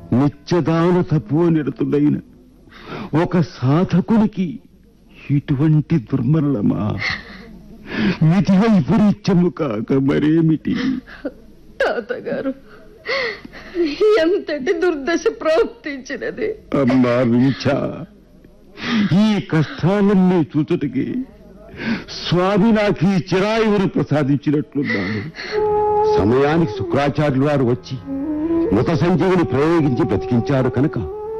నిత్యదాన తపోనిరతుడైన ఒక సాధకునికి ఇటువంటి దుర్మరణమా విధి వైపరీత్యము కాక మరేమిటి తాతగారు ఎంతటి దుర్దశ ప్రవర్తించినది అమ్మా వించా ఈ కష్టాలన్నీ చూచుటకి స్వామి నాకు ఈ చిరాయువును ప్రసాదించినట్లున్నాడు సమయానికి శుక్రాచార్యులు వారు వచ్చి మృత సంజీవిని ప్రయోగించి బ్రతికించారు కనుక